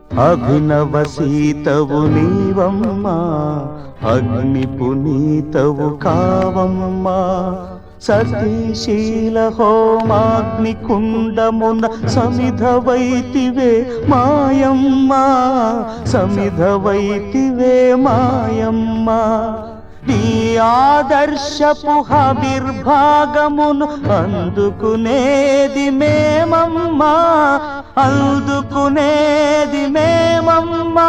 అభినవ సీతవు నీవమ్మా అగ్ని పునీతవు కావమ్మా సతీశీల హోమాగ్ని కుండమున సమిధవైతివే మాయమ్మా సమిధవైతివే మాయమ్మా నీ ఆదర్శపు హవిర్భాగమును అందుకునేది మేమమ్మా అందుకునేది మేమమ్మా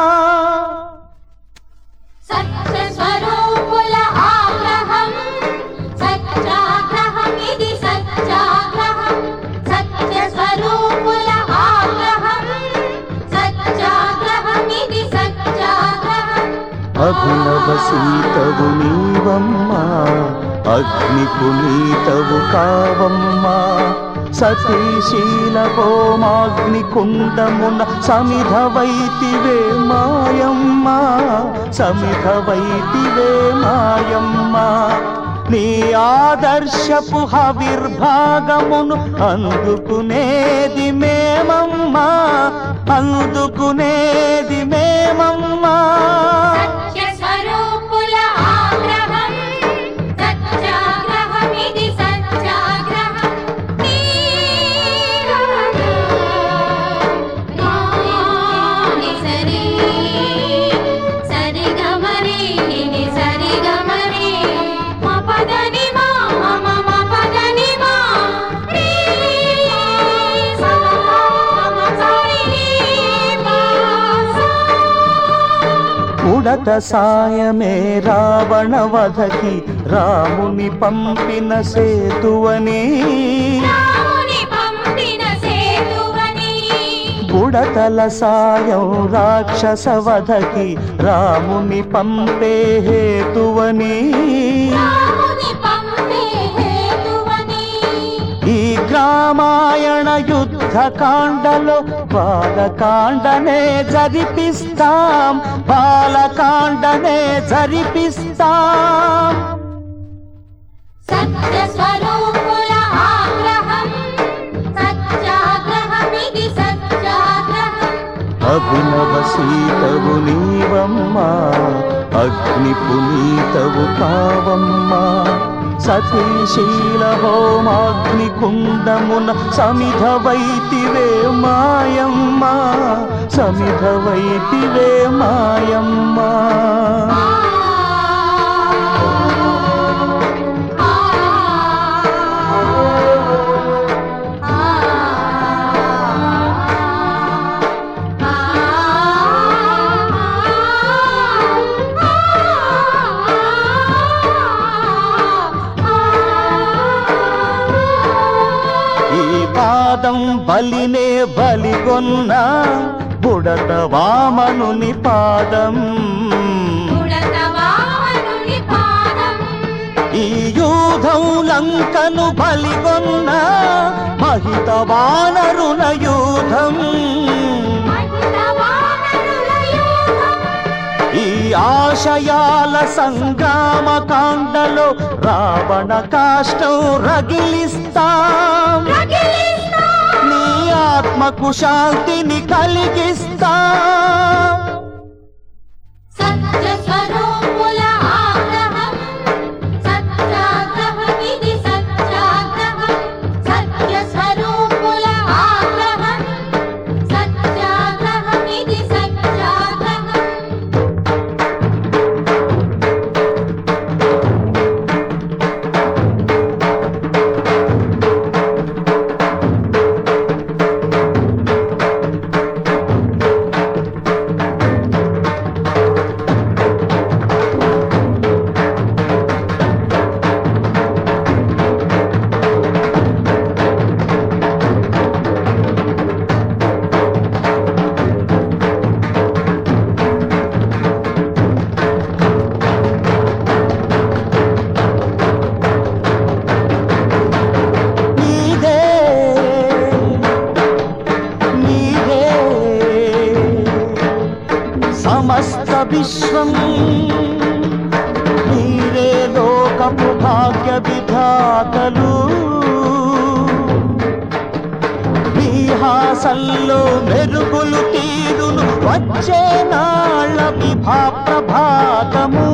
సత్య స్వరూపుల ఆగ్రహం సత్యాగ్రహం ఇది సత్యాగ్రహం సత్య స్వరూపుల ఆగ్రహం సత్యాగ్రహం ఇది సత్యాగ్రహం అభినవ సీతవు నీవమ్మా అగ్ని పునీతవు కావమ్మా సతీశీల హోమాగ్ని కుండమున సమిధవైతివే మాయమ్మా సమిధవైతివే మాయమ్మా నీ ఆదర్శపు హవిర్భాగమును అందుకునేది మేమమ్మా అందుకునేది మేమమ్మా సత్య స్వరూపుల ఆగ్రహం సత్యాగ్రహం ఇది సత్యాగ్రహం సరి సరి గమరి ని సరి గమరి మా పదని మా మమ మా పదని మా రే స మమ సరి మా సా ఉడత సాయమే రావణ వధకి రాముని పంపిన సేతువని రాముని పంపిన సేతువని బుడతల సాయం రాక్షస వధకి రాముని పంపే హేతువని రాముని పంపే హేతువని ఈ గ్రామాయణ యుద్ధ కాండలో బాలకాండనే జరిపిస్తాం బాలకాండనే జరిపిస్తాం సత్య స్వరూపుల ఆగ్రహం సత్యాగ్రహం ఇది సత్యాగ్రహం అభినవ సీతవు నీవమ్మా అగ్ని పునీతవు కావమ్మా సతీశీల హోమాగ్ని కుండమున సమిధవైతివే మాయమ్మా సమిధవైతివే మాయమ్మా ఈ పాదం బలినే బలిగొన్న బుడత వామనుని పాదం ఉడతవామనుని పాదం ఈ యూధం లంకను బలిగొన్న మహిత వానరుల యూధం మహితవామనుల యోగం ఈ ఆశయాల సంగ్రామ కాండలో రావణ కాష్టం రగిలిస్తాం రగిలిస్తా నీ ఆత్మకు శాంతిని కలిగిస్తాం సత్య స్వరూపుల ఆగ్రహం సత్యాగ్రహం ఇది సత్యాగ్రహం సత్య స్వరూపుల ఆగ్రహం సత్యాగ్రహం ఇది సత్యాగ్రహం నీదే నీదే సమస్త విశ్వం నీరే లోకపు భాగ్య విధాతలు నీ నీహాసల్లో మెరుగులు తీరును వచ్చే నాళ్ళ విభా ప్రభాతము